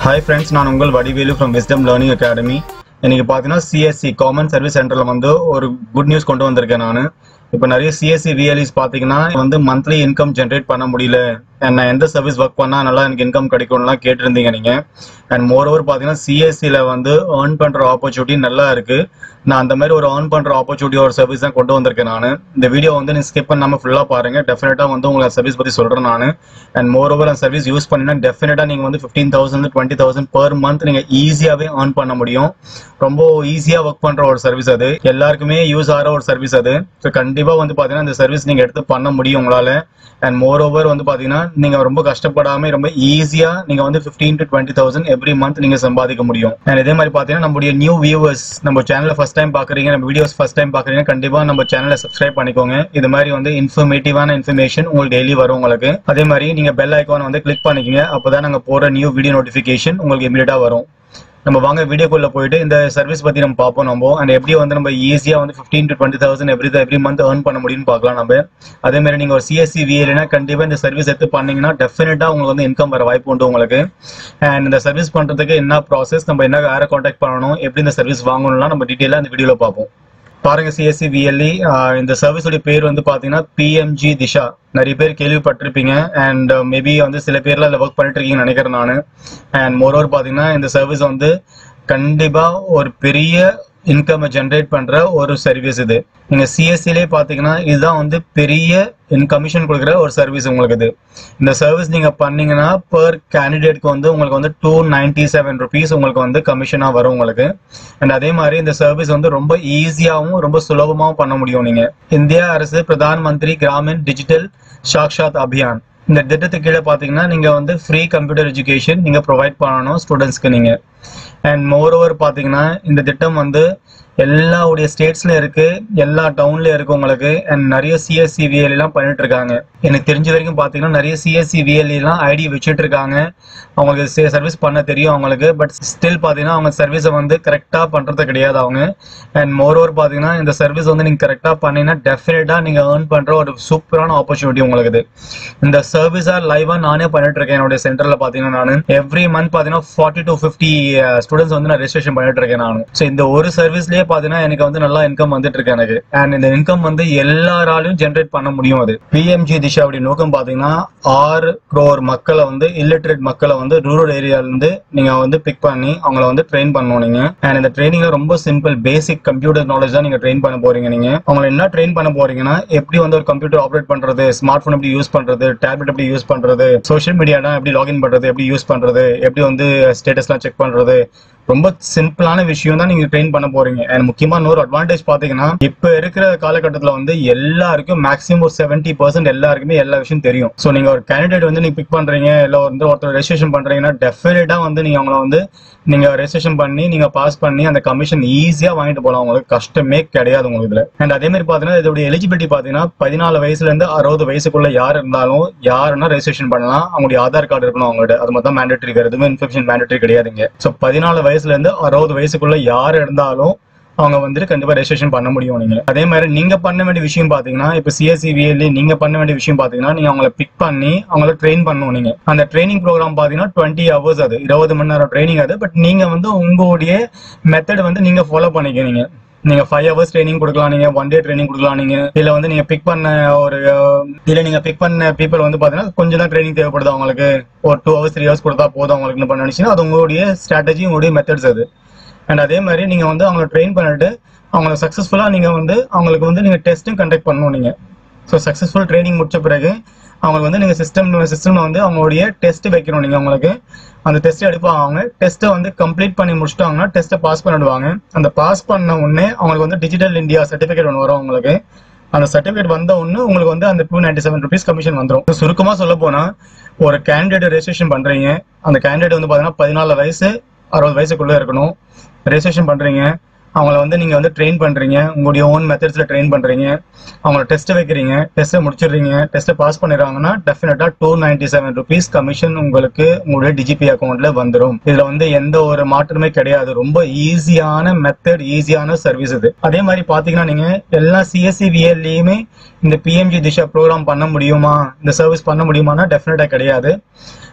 hi friends நான் உங்கள் Vadivelu from wisdom learning academy இன்னைக்கு பார்த்தீங்கன்னா சிஎஸ்சி காமன் சர்வீஸ் சென்டரில் வந்து ஒரு குட் நியூஸ் கொண்டு வந்திருக்கேன் நான் இப்போ நிறைய சிஎஸ்சி விஎல்இஸ் பார்த்தீங்கன்னா வந்து மந்த்லி இன்கம் ஜென்ரேட் பண்ண முடியல and நான் எந்த சர்வீஸ் ஒர்க் பண்ணால் நல்லா எனக்கு இன்கம் கிடைக்கும்லாம் கேட்டிருந்தீங்க நீங்கள் அண்ட் மோர் ஓவர் பார்த்தீங்கன்னா சிஎஸ்சியில் வந்து ஏர்ன் பண்ணுற ஆப்பர்ச்சுனிட்டி நல்லா இருக்கு நான் அந்த மாதிரி ஒரு ஏர்ன் பண்ணுற ஆப்பர்ச்சுனிட்டி ஒரு சர்வீஸ் தான் கொண்டு வந்திருக்கேன் நான் இந்த வீடியோ வந்து நீ ஸ்கிப் பண்ணாமல் ஃபுல்லாக பாருங்க டெஃபினட்டாக வந்து உங்களுக்கு சர்வீஸ் பற்றி சொல்கிறேன் நான் அண்ட் மோர் ஓவர் அந்த சர்வீஸ் யூஸ் பண்ணினா டெஃபினட்டாக நீங்கள் வந்து fifteen thousand twenty thousand per month நீங்கள் ஈஸியாகவே ஏர்ன் பண்ண முடியும் ரொம்ப ஈஸியாக ஒர்க் பண்ணுற ஒரு சர்வீஸ் அது எல்லாருக்குமே யூஸ் ஆகிற ஒரு சர்வீஸ் அது ஸோ கண்டிப்பாக வந்து பார்த்தீங்கன்னா இந்த சர்வீஸ் நீங்கள் எடுத்து பண்ண முடியும் உங்களால் அண்ட் மோர் ஓவர் வந்து பார்த்தீங்கன்னா நீங்கள் ரொம்ப கஷ்டப்படாம ரொம்ப ஈஸியாக நீங்கள் வந்து fifteen to twenty thousand every month நீங்கள் சம்பாதிக்க முடியும் அண்ட் இதே மாதிரி பார்த்தீங்கன்னா நம்மளுடைய நியூ வியூவர்ஸ் நம்ம சேனலை ஃபஸ்ட் டைம் பார்க்குறீங்க நம்ம வீடியோஸ் ஃபஸ்ட் டைம் பார்க்குறீங்க கண்டிப்பாக நம்ம சேனலை சப்ஸ்கிரைப் பண்ணிக்கோங்க இது மாதிரி வந்து இன்ஃபர்மேட்டிவான இன்ஃபர்மேஷன் உங்களுக்கு டெய்லி வரும் உங்களுக்கு அதே மாதிரி நீங்கள் பெல் ஐக்கான் வந்து கிளிக் பண்ணிக்கங்க அப்போ தான் நாங்கள் போகிற நியூ வீடியோ நோட்டிஃபிகேஷன் உங்களுக்கு இமீடியட்டாக வரும் நம்ம வாங்க வீடியோக்குள்ள போயிட்டு இந்த சர்வீஸ் பத்தி நம்ம பார்ப்போம் நம்ம அண்ட் எப்படி வந்து நம்ம ஈஸியா வந்து fifteen to twenty thousand every every month earn பண்ண முடியும்னு பார்க்கலாம் நம்ம அதே மாதிரி நீங்க ஒரு சிஎஸ்சி விஏனா கண்டிப்பா இந்த சர்வீஸ் எடுத்து பண்ணீங்கன்னா டெஃபினட்டா உங்களுக்கு வந்து இன்கம் வர வாய்ப்பு உண்டு உங்களுக்கு அண்ட் இந்த சர்வீஸ் பண்றதுக்கு என்ன ப்ராசஸ் நம்ம என்ன வேற காண்டாக்ட் பண்ணணும் எப்படி இந்த சர்வீஸ் வாங்கணும்லாம் நம்ம டீட்டெயிலாக இந்த வீடியோல பார்ப்போம் பாருங்க சிஎஸ்சி விஎல்இ இந்த சர்வீஸோட பேர் வந்து பாத்தீங்கன்னா பிஎம்ஜி திஷா நிறைய பேர் கேள்விப்பட்டிருப்பீங்க அண்ட் மேபி வந்து சில பேர்ல அதில் ஒர்க் பண்ணிட்டு இருக்கீங்கன்னு நினைக்கிறேன் நான் அண்ட் மோரோவர் பாத்தீங்கன்னா இந்த சர்வீஸ் வந்து கண்டிப்பா ஒரு பெரிய இன்கம் ஜென்ரேட் பண்ற ஒரு சர்வீஸ் இது நீங்க சிஎஸ்சிலே பாத்தீங்கன்னா இதுதான் வந்து பெரிய இன் கமிஷன் கொடுக்குற ஒரு சர்வீஸ் உங்களுக்கு இது இந்த சர்வீஸ் நீங்க பண்ணீங்கன்னா பர் கேண்டிடேட்க்கு வந்து உங்களுக்கு வந்து டூ நைன்டி செவன் ருபீஸ் உங்களுக்கு வந்து கமிஷனா வரும் உங்களுக்கு அண்ட் அதே மாதிரி இந்த சர்வீஸ் வந்து ரொம்ப ஈஸியாகவும் ரொம்ப சுலபமாகவும் பண்ண முடியும் நீங்க இந்திய அரசு பிரதான் மந்திரி கிராமின் டிஜிட்டல் சாக்ஷாத் அபியான் இந்த திட்டத்துக்கு கீழே பாத்தீங்கன்னா நீங்க வந்து ஃப்ரீ கம்ப்யூட்டர் எஜுகேஷன் நீங்க ப்ரொவைட் பண்ணணும் ஸ்டூடெண்ட்ஸ்க்கு நீங்க அண்ட் மோர் ஓவர் பாத்தீங்கன்னா இந்த திட்டம் வந்து எல்லாவுடைய ஸ்டேட்ஸ்ல இருக்கு எல்லா டவுன்ல இருக்கு உங்களுக்கு அண்ட் நிறைய சிஎஸ்சி விஎல் எல்லாம் பண்ணிட்டு இருக்காங்க எனக்கு தெரிஞ்ச வரைக்கும் பாத்தீங்கன்னா நிறைய சிஎஸ்சி விஎல் எல்லாம் ஐடி வச்சுட்டு இருக்காங்க அவங்களுக்கு சர்வீஸ் பண்ண தெரியும் அவங்களுக்கு பட் ஸ்டில் பாத்தீங்கன்னா அவங்க சர்வீஸை வந்து கரெக்டா பண்றது கிடையாது அவங்க அண்ட் மோர் ஓவர் பாத்தீங்கன்னா இந்த சர்வீஸ் வந்து நீங்க கரெக்டா பண்ணீங்கன்னா டெஃபினட்டா நீங்க ஏர்ன் பண்ற ஒரு சூப்பரான ஆப்பர்ச்சுனிட்டி உங்களுக்கு இது இந்த சர்வீஸா லைவா நானே பண்ணிட்டு இருக்கேன் என்னுடைய சென்டர்ல பாத்தீங்கன்னா நான் எவ்ரி மந்த் பாத்தீங்கன்னா ஃபார்ட்டி டு ஃபிஃப்டி ஸ்டூடெண்ட்ஸ் வந்து நான் ரெஜிஸ்ட்ரேஷன் பண்ணிட்டு இருக்கேன் நான் ஸோ இந்த ஒரு சர்வீஸ்லயே பாத்தீங்கன்னா எனக்கு வந்து நல்லா இன்கம் வந்துட்டு இருக்கு எனக்கு அண்ட் இந்த இன்கம் வந்து எல்லாராலையும் ஜென்ரேட் பண்ண முடியும் அது பிஎம்ஜி திஷாவுடைய நோக்கம் பாத்தீங்கன்னா ஆறு க்ரோர் மக்களை வந்து இல்லிட்ரேட் மக்களை வந்து ரூரல் ஏரியால இருந்து நீங்க வந்து பிக் பண்ணி அவங்கள வந்து ட்ரெயின் பண்ணணும் நீங்க அண்ட் இந்த ட்ரைனிங்ல ரொம்ப சிம்பிள் பேசிக் கம்ப்யூட்டர் நாலேஜ் தான் நீங்க ட்ரெயின் பண்ண போறீங்க நீங்க அவங்களை என்ன ட்ரெயின் பண்ண போறீங்கன்னா எப்படி வந்து ஒரு கம்ப்யூட்டர் ஆப்ரேட் பண்றது ஸ்மார்ட் போன் எப்படி யூஸ் பண்றது டேப்லெட் எப்படி யூஸ் பண்றது சோஷியல் மீடியானா எப்படி லாகின் பண்றது எப்படி யூஸ் பண்றது எப்படி வந்து ஸ்டேட்டஸ்லாம் செக் பண்றது ரொம்ப சிம்பிளான விஷயம் தான் நீங்க ட்ரெயின் பண்ண போறீங்க அண்ட் முக்கியமா இன்னொரு அட்வான்டேஜ் பாத்தீங்கன்னா இப்ப இருக்கிற காலகட்டத்துல வந்து எல்லாருக்கும் மேக்ஸிமம் ஒரு செவன்டி பர்சன்ட் எல்லாருக்குமே எல்லா விஷயம் தெரியும் சோ நீங்க ஒரு கேண்டிடேட் வந்து நீங்க பிக் பண்றீங்க இல்ல வந்து ஒருத்தர் ரெஜிஸ்ட்ரேஷன் பண்றீங்கன்னா டெஃபினட்டா வந்து நீங்க அவங்கள வந்து நீங்க ரெஜிஸ்ட்ரேஷன் பண்ணி நீங்க பாஸ் பண்ணி அந்த கமிஷன் ஈஸியா வாங்கிட்டு போலாம் உங்களுக்கு கஷ்டமே கிடையாது உங்களுக்கு இதுல அண்ட் அதே மாதிரி பாத்தீங்கன்னா இதோட எலிஜிபிலிட்டி பாத்தீங்கன்னா பதினாலு வயசுல இருந்து அறுபது வயசுக்குள்ள யார் இருந்தாலும் யாருன்னா ரெஜிஸ்ட்ரேஷன் பண்ணலாம் அவங்களுடைய ஆதார் கார்டு இருக்கணும் அவங்கள்ட்ட அது மட்டும் மேண்டேட்டரி எதுவுமே இன்ஃபெக்ஷன் மேண்டேட்டரி கிடையாதுங்க சோ பதினாலு வயசுல இருந்து அறுபது வயசுக்குள்ள யார் இருந்தாலும் அவங்க வந்துட்டு கண்டிப்பா ரெஜிஸ்ட்ரேஷன் பண்ண முடியும் நீங்க அதே மாதிரி நீங்க பண்ண வேண்டிய விஷயம் பாத்தீங்கன்னா இப்ப சிஎஸ்சி விஎல்இ நீங்க பண்ண வேண்டிய விஷயம் பாத்தீங்கன்னா நீங்க அவங்கள பிக் பண்ணி அவங்கள ட்ரெயின் பண்ணணும் நீங்க அந்த ட்ரைனிங் ப்ரோக்ராம் பாத்தீங்கன்னா டுவெண்ட்டி ஹவர்ஸ் அது இருபது மணி நேரம் ட்ரைனிங் அது பட் நீங்க வந்து உங்களுடைய மெத்தட் வந்து நீங்க ஃபாலோ பண்ணிக்கிறீங்க நீங்க ஃபைவ் ஹவர்ஸ் ட்ரைனிங் கொடுக்கலாம் நீங்க ஒன் டே ட்ரைனிங் கொடுக்கலாம் நீங்க இல்ல வந்து நீங்க பிக் பண்ண ஒரு இல்ல நீங்க பிக் பண்ண பீப்புள் வந்து பாத்தீங்கன்னா கொஞ்சம் தான் ட்ரைனிங் தேவைப்படுது அவங்களுக்கு ஒரு டூ ஹவர்ஸ் த்ரீ ஹவர்ஸ் கொடுத்தா போதும் அவங்களுக்கு பண்ண நினைச்சுன்னா அது உங்களுடைய ஸ்ட்ராட்டஜி உங்களுடைய மெத்தட்ஸ் அது அண்ட் அதே மாதிரி நீங்க வந்து அவங்களை ட்ரெயின் பண்ணிட்டு அவங்கள சக்சஸ்ஃபுல்லா நீங்க வந்து அவங்களுக்கு வந்து நீங்க டெஸ்ட்டும் கண்டக்ட் பண்ணணும் நீங்க ஸோ சக்சஸ்ஃபுல் ட்ரைனிங் முடிச்ச பிறகு அவங்களுக்கு வந்து நீங்க சிஸ்டம் சிஸ்டம்ல வந்து அவங்களுடைய டெஸ்ட் வைக்கணும் நீங்க அவங்களுக்கு அந்த டெஸ்ட் எடுப்பாங்க அவங்க டெஸ்ட்டை வந்து கம்ப்ளீட் பண்ணி முடிச்சிட்டாங்கன்னா டெஸ்ட்டை பாஸ் பண்ணிடுவாங்க அந்த பாஸ் பண்ண உடனே அவங்களுக்கு வந்து டிஜிட்டல் இந்தியா சர்டிஃபிகேட் ஒன்று வரும் அவங்களுக்கு அந்த சர்டிஃபிகேட் வந்த உடனே உங்களுக்கு வந்து அந்த two ninety seven rupees commission வந்துடும் சுருக்கமா சொல்ல போனா ஒரு கேண்டிடேட் ரெஜிஸ்ட்ரேஷன் பண்றீங்க அந்த கேண்டிடேட் வந்து பாத்தீங்கன்னா பதினாலு வயசு அறுபது வயசுக்குள்ள இருக்கணும் ரெஜிஸ்ட்ரேஷன் பண்றீங்க அவங்கள வந்து நீங்க வந்து ட்ரெயின் பண்றீங்க உங்களுடைய ஓன் மெத்தட்ஸ்ல ட்ரெயின் பண்றீங்க அவங்கள டெஸ்ட் வைக்கிறீங்க டெஸ்ட்டை முடிச்சிடுறீங்க டெஸ்ட்டை பாஸ் பண்ணிடுறாங்கன்னா டெஃபினட்டா two ninety seven rupees commission உங்களுக்கு உங்களுடைய டிஜிபி அக்கௌண்ட்ல வந்துடும் இதுல வந்து எந்த ஒரு மாற்றமே கிடையாது ரொம்ப ஈஸியான மெத்தட் ஈஸியான சர்வீஸ் இது அதே மாதிரி பாத்தீங்கன்னா நீங்க எல்லா சிஎஸ்சி விஎல்லையுமே இந்த பிஎம்ஜி திஷா ப்ரோக்ராம் பண்ண முடியுமா இந்த சர்வீஸ் பண்ண முடியுமானா டெஃபினட்டா கிடையாது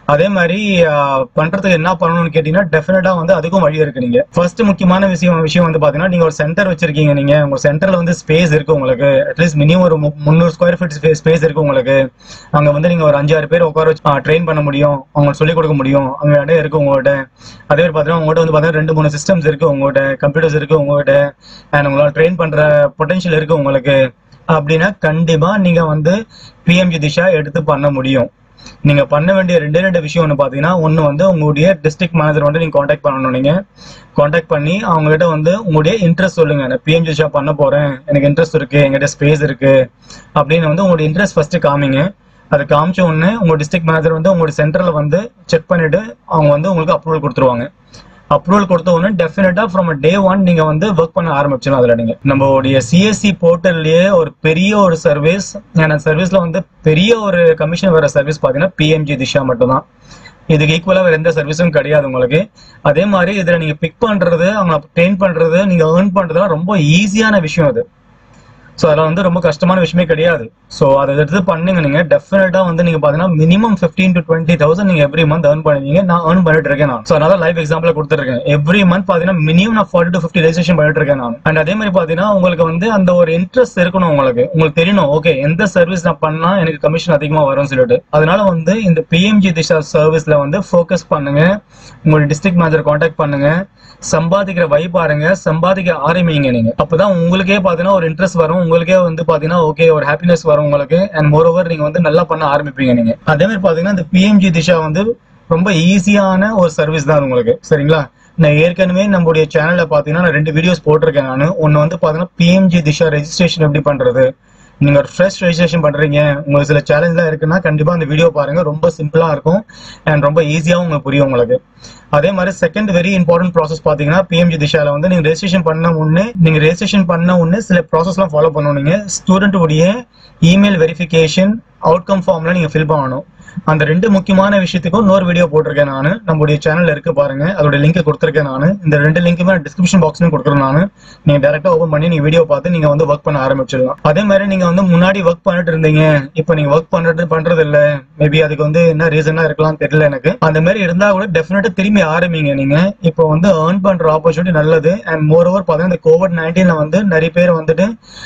அதே மாதிரி ஆஹ், பண்றதுக்கு என்ன பண்ணணும்னு கேட்டீங்கன்னா டெஃபினட்டா வந்து அதுக்கும் வழி இருக்கு நீங்க ஃபர்ஸ்ட் முக்கியமான விஷயம் விஷயம் வந்து பாத்தீங்கன்னா நீங்க ஒரு சென்டர் வச்சிருக்கீங்க நீங்க உங்க சென்டர்ல வந்து ஸ்பேஸ் இருக்கு உங்களுக்கு அட்லீஸ்ட் மினிமம் ஒரு மு- முந்நூறு ஸ்கொயர் ஃபீட் ஸ்பேஸ் இருக்கு உங்களுக்கு அங்க வந்து நீங்க ஒரு அஞ்சாறு பேர் உட்கார வச்சு ட்ரெயின் பண்ண முடியும் அவங்களுக்கு சொல்லிக் கொடுக்க முடியும் அங்க இடம் இருக்கு உங்கள்கிட்ட அதே மாதிரி பாத்தீங்கன்னா உங்கள்கிட்ட வந்து பாத்தீங்கன்னா ரெண்டு மூணு சிஸ்டம்ஸ் இருக்கு உங்கள்கிட்ட கம்ப்யூட்டர்ஸ் இருக்கு உங்கள்கிட்ட அண்ட் உங்களால ட்ரெயின் பண்ற பொட்டன்ஷியல் இருக்கு உங்களுக்கு அப்படின்னா கண்டிப்பா நீங்க வந்து பிஎம்ஜி திஷா எடுத்து பண்ண முடியும் நீங்க பண்ண வேண்டிய ரெண்டே ரெண்டு விஷயம் ஒன்று பாத்தீங்கன்னா ஒன்று வந்து உங்களுடைய டிஸ்ட்ரிக்ட் மேனேஜர் வந்து நீங்க காண்டாக்ட் பண்ணணும் நீங்க காண்டாக்ட் பண்ணி அவங்க கிட்ட வந்து உங்களுடைய இன்ட்ரெஸ்ட் சொல்லுங்க நான் பிஎம்ஜி ஷாப் பண்ண போறேன் எனக்கு இன்ட்ரெஸ்ட் இருக்கு எங்கிட்ட ஸ்பேஸ் இருக்கு அப்படின்னு வந்து உங்களுடைய இன்ட்ரெஸ்ட் ஃபர்ஸ்ட் காமிங்க அதை காமிச்ச உடனே உங்க டிஸ்ட்ரிக்ட் மேனேஜர் வந்து உங்களுடைய சென்டர்ல வந்து செக் பண்ணிட்டு அவங்க வந்து உங்களுக்கு அப்ரூவல் கொடுத்துருவாங்க அப்ரூவல் கொடுத்த உடனே டெஃபினட்டா ஃப்ரம் டே ஒன் நீங்க வந்து ஒர்க் பண்ண ஆரம்பிச்சிடும் அதுல நீங்க நம்மளுடைய சிஎஸ்சி போர்ட்டல்லயே ஒரு பெரிய ஒரு சர்வீஸ் அந்த சர்வீஸ்ல வந்து பெரிய ஒரு கமிஷன் வர சர்வீஸ் பாத்தீங்கன்னா பிஎம்ஜி திஷா மட்டும்தான் இதுக்கு ஈக்குவலா வேற எந்த சர்வீஸும் கிடையாது உங்களுக்கு அதே மாதிரி இதுல நீங்க பிக் பண்றது அவங்க ட்ரெயின் பண்றது நீங்க ஏர்ன் பண்றதுலாம் ரொம்ப ஈஸியான விஷயம் அது ஸோ அதில் வந்து ரொம்ப கஷ்டமான விஷயமே கிடையாது ஸோ அதை எடுத்து பண்ணுங்க நீங்க டெஃபினட்டா வந்து நீங்க பாத்தீங்கன்னா minimum fifteen to twenty thousand நீங்க எவ்ரி மந்த் ஏர்ன் பண்ணுவீங்க நான் ஏர்ன் பண்ணிட்டு இருக்கேன் நான் ஸோ அதனால லைவ் எக்ஸாம்பிள் கொடுத்துருக்கேன் எவ்ரி மந்த் பாத்தீங்கன்னா மினிமம் நான் ஃபார்ட்டி டு ஃபிஃப்டி ரெஜிஸ்ட்ரேஷன் பண்ணிட்டு இருக்கேன் நான் அண்ட் அதே மாதிரி பாத்தீங்கன்னா உங்களுக்கு வந்து அந்த ஒரு இன்ட்ரெஸ்ட் இருக்கணும் உங்களுக்கு உங்களுக்கு தெரியணும் ஓகே எந்த சர்வீஸ் நான் பண்ணா எனக்கு கமிஷன் அதிகமா வரும்னு சொல்லிட்டு அதனால வந்து இந்த பிஎம்ஜி திஷா சர்வீஸ்ல வந்து ஃபோக்கஸ் பண்ணுங்க உங்களுடைய டிஸ்ட்ரிக்ட் மேனேஜர் காண்டாக்ட் பண்ணுங்க சம்பாதிக்கிற வை பாருங்க சம்பாதிக்க ஆரம்பிங்க நீங்க அப்பதான் உங்களுக்கே பாத்தீங்கன்னா ஒரு இன்ட்ரெஸ்ட் வரும் உங்களுக்கே வந்து பாத்தீங்கன்னா ஓகே ஒரு ஹாப்பினஸ் வரும் உங்களுக்கு அண்ட் மோர் ஓவர் நீங்க வந்து நல்லா பண்ண ஆரம்பிப்பீங்க நீங்க அதே மாதிரி பாத்தீங்கன்னா இந்த பிஎம்ஜி திஷா வந்து ரொம்ப ஈஸியான ஒரு சர்வீஸ் தான் உங்களுக்கு சரிங்களா நான் ஏற்கனவே நம்மளுடைய சேனல்ல பாத்தீங்கன்னா நான் ரெண்டு வீடியோஸ் போட்டிருக்கேன் நான் ஒன்னு வந்து பாத்தீங்கன்னா பிஎம்ஜி திஷா ரெஜிஸ்ட்ரேஷன் எப்படி பண்றது நீங்க ஒரு ஃப்ரெஷ் ரெஜிஸ்ட்ரேஷன் பண்றீங்க உங்களுக்கு சில சேலஞ்ச்லாம் இருக்குன்னா கண்டிப்பா அந்த வீடியோ பாருங்க ரொம்ப சிம்பிளா இருக்கும் அண்ட் ரொம்ப ஈஸியாவும் உங்களுக்கு புரியும் உங்களுக்கு அதே மாதிரி செகண்ட் வெரி இம்பார்ட்டன்ட் ப்ராசஸ் பாத்தீங்கன்னா பிஎம்ஜி திஷால வந்து நீங்க ரெஜிஸ்ட்ரேஷன் பண்ண உடனே நீங்க ரெஜிஸ்ட்ரேஷன் பண்ண உடனே சில ப்ராசஸ்லாம் ஃபாலோ பண்ணணும் நீங்க ஸ்டூடெண்ட் உடைய இமெயில் வெரிஃபிகேஷன் அவுட்கம் ஃபார்ம்ல நீங்க ஃபில் பண்ணணும் அந்த ரெண்டு முக்கியமான விஷயத்துக்கும் இன்னொரு வீடியோ போட்டிருக்கேன் நான் நம்மளுடைய சேனல்ல இருக்கு பாருங்க அதோட லிங்க் கொடுத்துருக்கேன் நான் இந்த ரெண்டு லிங்க்குமே டிஸ்கிரிப்ஷன் பாக்ஸ்லயும் கொடுக்குறேன் நான் நீங்க டேரக்டா ஓபன் பண்ணி நீங்க வீடியோ பார்த்து நீங்க வந்து ஒர்க் பண்ண ஆரம்பிச்சிடலாம் அதே மாதிரி நீங்க வந்து முன்னாடி ஒர்க் பண்ணிட்டு இருந்தீங்க இப்போ நீங்க ஒர்க் பண்றது பண்றது இல்ல மேபி அதுக்கு வந்து என்ன ரீசனா இருக்கலாம் தெரியல எனக்கு அந்த மாதிரி இருந்தா கூட டெஃபினட்டா திரும்பி ஆரம்பிங்க நீங்க இப்போ வந்து ஏர்ன் பண்ற ஆப்பர்ச்சுனிட்டி நல்லது அண்ட் மோர் ஓவர் பாத்தீங்கன்னா இந்த கோவிட் நைன்டீன்ல வந்து நிறைய பேர் வந்துட்டு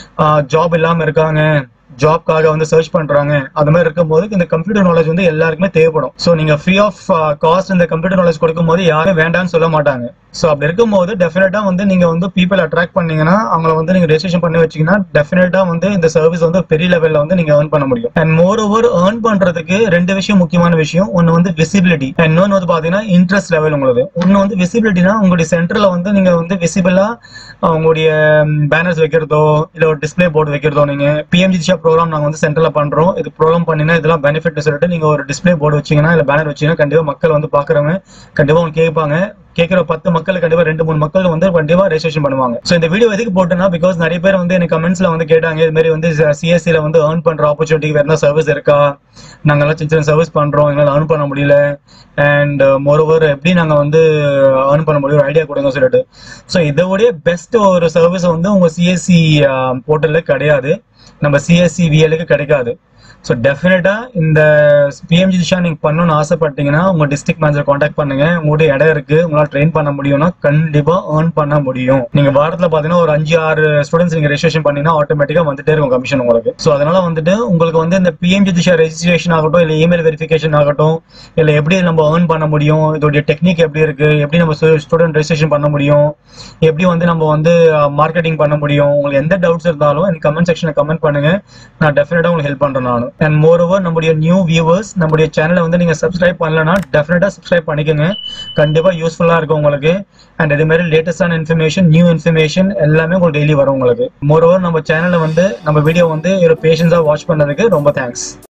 ஜாப் இல்லாம இருக்காங்க ஜாப்காக வந்து சர்ச் பண்றாங்க அந்த மாதிரி இருக்கும்போது இந்த கம்ப்யூட்டர் நாலேஜ் வந்து எல்லாருக்குமே தேவைப்படும் ஸோ நீங்க ஃப்ரீ ஆஃப் காஸ்ட் இந்த கம்ப்யூட்டர் நாலேஜ் கொடுக்கும்போது யாரும் வேண்டாம்னு சொல்ல மாட்டாங்க ஸோ அப்படி இருக்கும்போது டெஃபினட்டா வந்து நீங்க வந்து பீப்பிள் அட்ராக்ட் பண்ணீங்கன்னா அவங்கள வந்து நீங்க ரெஜிஸ்ட்ரேஷன் பண்ணி வச்சீங்கன்னா டெஃபினட்டா வந்து இந்த சர்வீஸ் வந்து பெரிய லெவல்ல வந்து நீங்க ஏர்ன் பண்ண முடியும் அண்ட் மோர் ஓவர் ஏர்ன் பண்றதுக்கு ரெண்டு விஷயம் முக்கியமான விஷயம் ஒன்னு வந்து விசிபிலிட்டி அண்ட் இன்னொன்னு வந்து பாத்தீங்கன்னா இன்ட்ரெஸ்ட் லெவல் உங்களுக்கு ஒன்னு வந்து விசிபிலிட்டினா உங்களுடைய சென்டர்ல வந்து நீங்க வந்து விசிபிளா உங்களுடைய பேனர்ஸ் வைக்கிறதோ இல்ல ஒரு டிஸ்ப்ளே போர்டு வைக்கிறதோ நீங்க பிஎம்ஜி திஷா ப்ரோக்ராம் நாங்க வந்து சென்டர்ல பண்றோம் இது ப்ரோக்ராம் பண்ணினா இதெல்லாம் பெனிஃபிட் சொல்லிட்டு நீங்க ஒரு டிஸ்ப்ளே போர்டு வச்சீங்கன்னா இல்ல பேனர் வச்சீங்கன்னா கண்டிப்பா மக்கள் வந்து பாக்குறவங்க கண்டிப்பா அவங்க கேட்பாங்க கேட்கிற பத்து மக்கள் கண்டிப்பா ரெண்டு மூணு மக்கள் வந்து கண்டிப்பா ரெஜிஸ்ட்ரேஷன் பண்ணுவாங்க சோ இந்த வீடியோ எதுக்கு போட்டேன்னா பிகாஸ் நிறைய பேர் வந்து எனக்கு கமெண்ட்ஸ்ல வந்து கேட்டாங்க இது மாதிரி வந்து சிஎஸ்சில வந்து ஏர்ன் பண்ற ஆப்பர்ச்சுனிட்டி வேற என்ன சர்வீஸ் இருக்கா நாங்கெல்லாம் சின்ன சின்ன சர்வீஸ் பண்றோம் எங்களால ஏர்ன் பண்ண முடியல அண்ட் மோர் ஓவர் எப்படி நாங்க வந்து ஏர்ன் பண்ண முடியும் ஐடியா கொடுங்க சொல்லிட்டு ஸோ இதோடைய பெஸ்ட் ஒரு சர்வீஸ் வந்து உங்க சிஎஸ்சி போர்ட்டல்ல கிடையாது நம்ம சிஎஸ்சி விஎலுக்கு கிடைக்காது ஸோ டெஃபினட்டா இந்த பிஎம்ஜி திஷா நீங்க பண்ணணும்னு ஆசைப்பட்டீங்கன்னா உங்க டிஸ்ட்ரிக்ட் மேனேஜர் காண்டாக்ட் பண்ணுங்க உங்களுடைய இடம் இருக்கு உங்களால ட்ரெயின் பண்ண முடியும்னா கண்டிப்பா ஏர்ன் பண்ண முடியும் நீங்க வாரத்துல பாத்தீங்கன்னா ஒரு அஞ்சு ஆறு ஸ்டூடெண்ட்ஸ் நீங்க ரெஜிஸ்ட்ரேஷன் பண்ணீங்கன்னா ஆட்டோமேட்டிக்கா வந்துட்டே இருக்கும் கமிஷன் உங்களுக்கு ஸோ அதனால வந்துட்டு உங்களுக்கு வந்து இந்த பிஎம்ஜி திஷா ரெஜிஸ்ட்ரேஷன் ஆகட்டும் இல்ல இமெயில் வெரிஃபிகேஷன் ஆகட்டும் இல்ல எப்படி நம்ம ஏர்ன் பண்ண முடியும் இதோடைய டெக்னிக் எப்படி இருக்கு எப்படி நம்ம ஸ்டூடெண்ட் ரெஜிஸ்ட்ரேஷன் பண்ண முடியும் எப்படி வந்து நம்ம வந்து மார்க்கெட்டிங் பண்ண முடியும் உங்களுக்கு எந்த டவுட்ஸ் இருந்தாலும் எனக்கு கமெண்ட் செக்ஷன்ல கமெண்ட் பண்ணுங்க நான் டெஃபினட்டா உங்களுக்கு ஹெல்ப் பண்றேன் நான் அண்ட் மோர் ஓவர் நம்முடைய நியூ வியூவர்ஸ் நம்முடைய சேனலை வந்து நீங்க சப்ஸ்கிரைப் பண்ணலன்னா டெஃபினட்டா சப்ஸ்கிரைப் பண்ணிக்கோங்க கண்டிப்பா யூஸ்ஃபுல்லா இருக்கும் உங்களுக்கு அண்ட் இதே மாதிரி லேட்டஸ்டான இன்ஃபர்மேஷன் நியூ இன்ஃபர்மேஷன் எல்லாமே உங்களுக்கு டெய்லி வரும் உங்களுக்கு மோர் ஓவர் நம்ம சேனலை வந்து நம்ம வீடியோ வந்து ஒரு பேஷன்ஸா வாட்ச் பண்ணதுக்கு ரொம்ப தேங்க்ஸ்